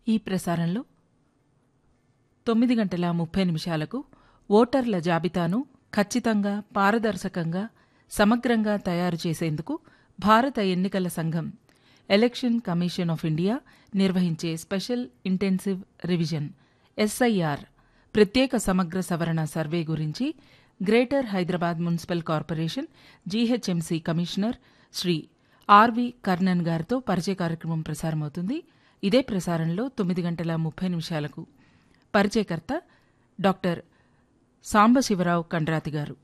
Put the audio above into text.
ఈ ప్రసారంలో తొమ్మిది గంటల ముప్పై నిమిషాలకు ఓటర్ల జాబితాను ఖచ్చితంగా పారదర్శకంగా సమగ్రంగా తయారు చేసేందుకు భారత ఎన్నికల సంఘం ఎలక్షన్ కమిషన్ ఆఫ్ ఇండియా నిర్వహించే స్పెషల్ ఇంటెన్సివ్ రివిజన్ ఎస్ఐఆర్ ప్రత్యేక సమగ్ర సవరణ సర్వే గురించి greater Hyderabad municipal corporation GHMC commissioner Shri R V Karnan గారితో పరిచయ కార్యక్రమం ప్రసారమవుతుంది ఇదే ప్రసారంలో తొమ్మిది గంటల ముప్పై నిమిషాలకు పరిచయకర్త డాక్టర్ సాంబశివరావు కండ్రాతి గారు